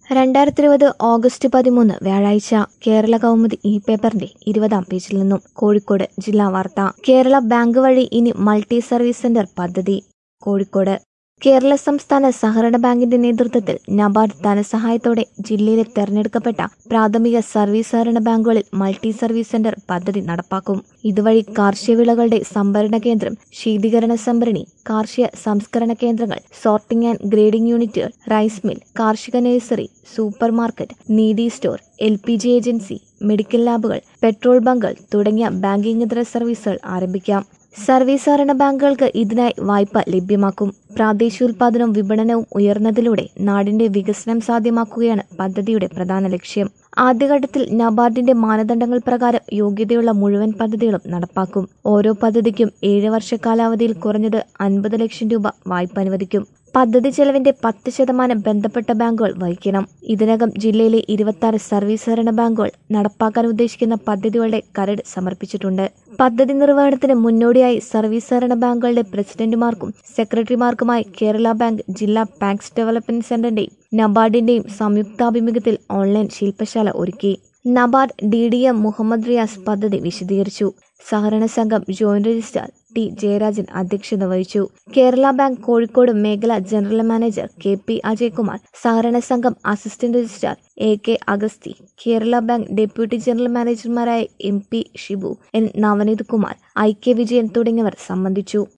രണ്ടായിരത്തി ഇരുപത് ഓഗസ്റ്റ് പതിമൂന്ന് വ്യാഴാഴ്ച കേരള കൗമുദി ഈ പേപ്പറിന്റെ ഇരുപതാം പേജിൽ നിന്നും കോഴിക്കോട് ജില്ലാ വാർത്ത കേരള ബാങ്ക് വഴി ഇനി മൾട്ടി സർവീസ് സെന്റർ പദ്ധതി കോഴിക്കോട് കേരള സംസ്ഥാന സഹകരണ ബാങ്കിന്റെ നേതൃത്വത്തിൽ നബാർഡ് ധനസഹായത്തോടെ ജില്ലയിലെ തെരഞ്ഞെടുക്കപ്പെട്ട പ്രാഥമിക സർവീസ് സഹകരണ ബാങ്കുകളിൽ മൾട്ടി സർവീസ് സെന്റർ പദ്ധതി നടപ്പാക്കും ഇതുവഴി കാർഷിക വിളകളുടെ സംഭരണ കേന്ദ്രം ശീതീകരണ സംഭരണി കാർഷിക സംസ്കരണ കേന്ദ്രങ്ങൾ സോർട്ടിംഗ് ആൻഡ് ഗ്രേഡിംഗ് യൂണിറ്റുകൾ റൈസ് മിൽ കാർഷിക nursery supermarket Neethi store L P G agency medical ലാബുകൾ പെട്രോൾ ബങ്കുകൾ തുടങ്ങിയ ബാങ്കിംഗ് ഇതര സർവീസുകൾ ആരംഭിക്കാം സർവീസ് സഹകരണ ബാങ്കുകൾക്ക് ഇതിനായി വായ്പ ലഭ്യമാക്കും പ്രാദേശികോൽപാദനവും വിപണനവും ഉയർന്നതിലൂടെ നാടിന്റെ വികസനം സാധ്യമാക്കുകയാണ് പദ്ധതിയുടെ പ്രധാന ലക്ഷ്യം ആദ്യഘട്ടത്തിൽ നബാർഡിന്റെ മാനദണ്ഡങ്ങൾ പ്രകാരം യോഗ്യതയുള്ള മുഴുവൻ പദ്ധതികളും നടപ്പാക്കും ഓരോ പദ്ധതിക്കും ഏഴ് വർഷ കാലാവധിയിൽ കുറഞ്ഞത് അൻപത് ലക്ഷം രൂപ വായ്പ അനുവദിക്കും പദ്ധതി ചെലവിന്റെ പത്ത് ശതമാനം ബന്ധപ്പെട്ട ബാങ്കുകൾ വഹിക്കണം ഇതിനകം ജില്ലയിലെ ഇരുപത്തി സർവീസ് സഹകരണ ബാങ്കുകൾ നടപ്പാക്കാൻ ഉദ്ദേശിക്കുന്ന പദ്ധതികളുടെ കരട് സമർപ്പിച്ചിട്ടുണ്ട് പദ്ധതി നിർവഹണത്തിന് മുന്നോടിയായി സർവീസ് സഹകരണ ബാങ്കുകളുടെ പ്രസിഡന്റുമാർക്കും സെക്രട്ടറിമാർക്കുമായി കേരള ബാങ്ക് ജില്ലാ ബാങ്ക്സ് ഡെവലപ്മെന്റ് സെന്ററിന്റെയും നബാർഡിന്റെയും സംയുക്താഭിമുഖ്യത്തിൽ ഓൺലൈൻ ശില്പശാല ഒരുക്കി NABARD D D M Muhammad Riyas പദ്ധതി വിശദീകരിച്ചു സഹകരണ സംഘം ജോയിന്റ് രജിസ്ട്രാർ ടി ജയരാജൻ അധ്യക്ഷത വഹിച്ചു കേരള ബാങ്ക് കോഴിക്കോട് മേഖല general manager K P Ajaykumar സഹകരണ സംഘം assistant registrar A K Agasthi Kerala bank deputy general മാനേജർമാരായ M P Shibu N Navaneeth Kumar I K Vijayan തുടങ്ങിയവർ സംബന്ധിച്ചു